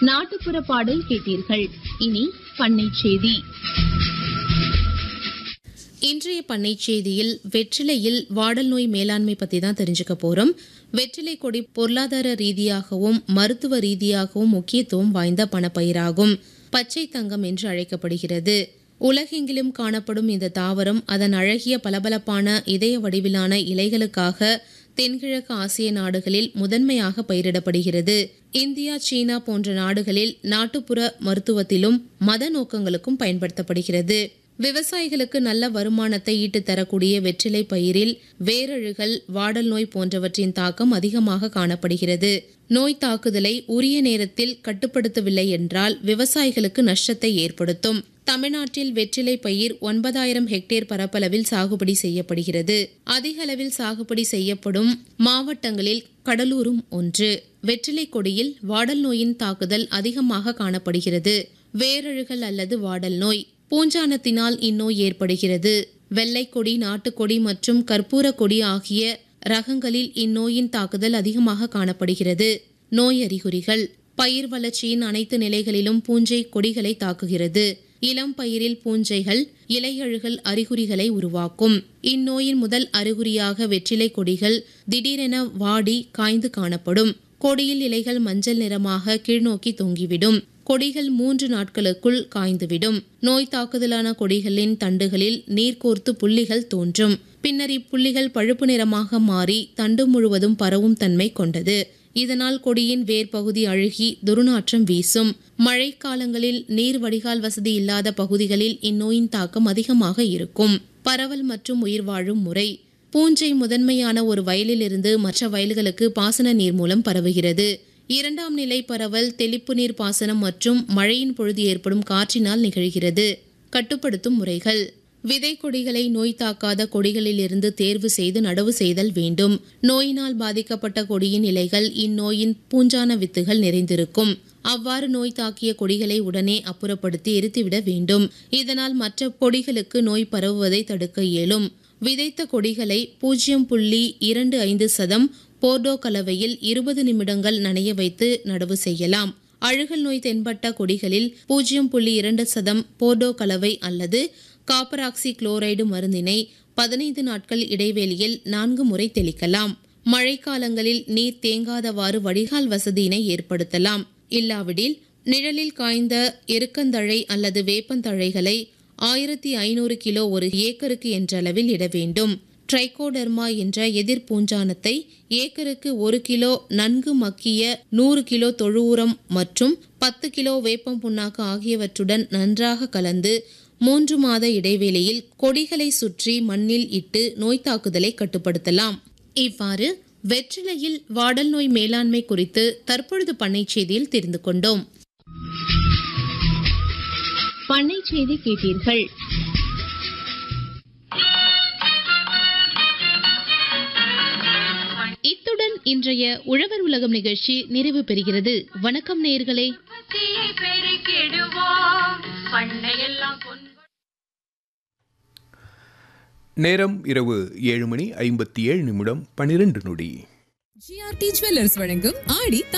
நாட்டுப்புற பாடல் கேட்டீர்கள் இனி பண்ணை செய்தி இன்றைய பண்ணை செய்தியில் வெற்றிலையில் வாடல் நோய் மேலாண்மை பத்தி தான் தெரிஞ்சுக்க போறோம் வெற்றிலை கொடி பொருளாதார ரீதியாகவும் மருத்துவ ரீதியாகவும் முக்கியத்துவம் வாய்ந்த பணப்பயிராகும் பச்சை தங்கம் என்று அழைக்கப்படுகிறது உலகெங்கிலும் காணப்படும் இந்த தாவரம் அதன் அழகிய பளபளப்பான இதய வடிவிலான இலைகளுக்காக தென்கிழக்கு ஆசிய நாடுகளில் முதன்மையாக பயிரிடப்படுகிறது இந்தியா சீனா போன்ற நாடுகளில் நாட்டுப்புற மருத்துவத்திலும் மத நோக்கங்களுக்கும் பயன்படுத்தப்படுகிறது விவசாயிகளுக்கு நல்ல வருமானத்தை ஈட்டு தரக்கூடிய வெற்றிலை பயிரில் வேரழுகல் வாடல் நோய் போன்றவற்றின் தாக்கம் அதிகமாக காணப்படுகிறது நோய் தாக்குதலை உரிய நேரத்தில் கட்டுப்படுத்தவில்லை என்றால் விவசாயிகளுக்கு நஷ்டத்தை ஏற்படுத்தும் தமிழ்நாட்டில் வெற்றிலை பயிர் ஒன்பதாயிரம் ஹெக்டேர் பரப்பளவில் சாகுபடி செய்யப்படுகிறது அதிக அளவில் சாகுபடி செய்யப்படும் மாவட்டங்களில் கடலூரும் ஒன்று வெற்றிலை கொடியில் வாடல் நோயின் தாக்குதல் அதிகமாக காணப்படுகிறது வேரழுகல் அல்லது வாடல் நோய் பூஞ்சானத்தினால் இந்நோய் ஏற்படுகிறது வெள்ளைக்கொடி நாட்டுக்கொடி மற்றும் கற்பூர கொடி ஆகிய ரகங்களில் இந்நோயின் தாக்குதல் அதிகமாக காணப்படுகிறது நோய் அறிகுறிகள் பயிர் வளர்ச்சியின் அனைத்து நிலைகளிலும் பூஞ்சை கொடிகளை தாக்குகிறது இளம் பயிரில் பூஞ்சைகள் இலையழுகல் அறிகுறிகளை உருவாக்கும் இந்நோயின் முதல் அறிகுறியாக வெற்றிலை கொடிகள் திடீரென வாடி காய்ந்து காணப்படும் கொடியில் இலைகள் மஞ்சள் நிறமாக கீழ்நோக்கி தொங்கிவிடும் கொடிகள் மூன்று நாட்களுக்குள் காய்ந்துவிடும் நோய் தாக்குதலான கொடிகளின் தண்டுகளில் நீர் கோர்த்து புள்ளிகள் தோன்றும் பின்னர் இப்புள்ளிகள் பழுப்பு நிறமாக மாறி தண்டு முழுவதும் பரவும் தன்மை கொண்டது இதனால் கொடியின் வேர் பகுதி அழுகி துர்நாற்றம் வீசும் மழைக்காலங்களில் நீர் வடிகால் வசதி இல்லாத பகுதிகளில் இந்நோயின் தாக்கம் அதிகமாக இருக்கும் பரவல் மற்றும் உயிர் வாழும் முறை பூஞ்சை முதன்மையான ஒரு வயலிலிருந்து மற்ற வயல்களுக்கு பாசன நீர் மூலம் பரவுகிறது இரண்டாம் நிலை பரவல் தெளிப்பு நீர் பாசனம் மற்றும் மழையின் பொழுது ஏற்படும் காற்றினால் நிகழ்கிறது கட்டுப்படுத்தும் முறைகள் விதை கொடிகளை நோய் தாக்காத கொடிகளிலிருந்து தேர்வு செய்து நடவு செய்தல் வேண்டும் நோயினால் பாதிக்கப்பட்ட கொடியின் இலைகள் இந்நோயின் பூஞ்சான வித்துகள் நிறைந்திருக்கும் அவ்வாறு நோய் தாக்கிய கொடிகளை உடனே அப்புறப்படுத்தி எரித்துவிட வேண்டும் இதனால் மற்ற கொடிகளுக்கு நோய் பரவுவதை தடுக்க இயலும் விதைத்த கொடிகளை பூஜ்ஜியம் புள்ளி இரண்டு ஐந்து சதம் போர்டோ கலவையில் இருபது நிமிடங்கள் நனைய வைத்து நடவு செய்யலாம் அழுகல் நோய் தென்பட்ட கொடிகளில் பூஜ்ஜியம் புள்ளி இரண்டு சதம் போர்டோ கலவை அல்லது காப்பராக்சி குளோரைடு மருந்தினை பதினைந்து நாட்கள் இடைவெளியில் நான்கு முறை தெளிக்கலாம் மழைக்காலங்களில் நீர் தேங்காதவாறு வடிகால் வசதியினை ஏற்படுத்தலாம் இல்லாவிடில் நிழலில் காய்ந்த எருக்கந்தழை அல்லது வேப்பந்தழைகளை ஆயிரத்தி ஐநூறு கிலோ ஒரு ஏக்கருக்கு என்ற அளவில் இட வேண்டும் ட்ரைகோடர்மா என்ற எதிர் பூஞ்சானத்தை ஏக்கருக்கு ஒரு கிலோ நன்கு மக்கிய நூறு கிலோ தொழு உரம் மற்றும் பத்து கிலோ வேப்பம் புண்ணாக்கு ஆகியவற்றுடன் நன்றாக கலந்து மூன்று மாத இடைவேளையில் கொடிகளை சுற்றி மண்ணில் இட்டு நோய் தாக்குதலை கட்டுப்படுத்தலாம் இவ்வாறு வெற்றிலையில் வாடல் நோய் மேலாண்மை குறித்து தற்பொழுது பண்ணை செய்தியில் தெரிந்து கொண்டோம் பண்ணை செய்தி கேட்டீர்கள் இத்துடன் இன்றைய உழவர் உலகம் நிகழ்ச்சி நிறைவு பெறுகிறது வணக்கம் நேயர்களே உற்பத்தியை பெருக்கிடுவோம் பண்ணையெல்லாம் பொன் நேரம் இரவு ஏழு மணி ஐம்பத்தி ஏழு நிமிடம் பனிரெண்டு நொடி ஜிஆர்டி ஜுவல்லர்ஸ் வழங்கும் ஆடி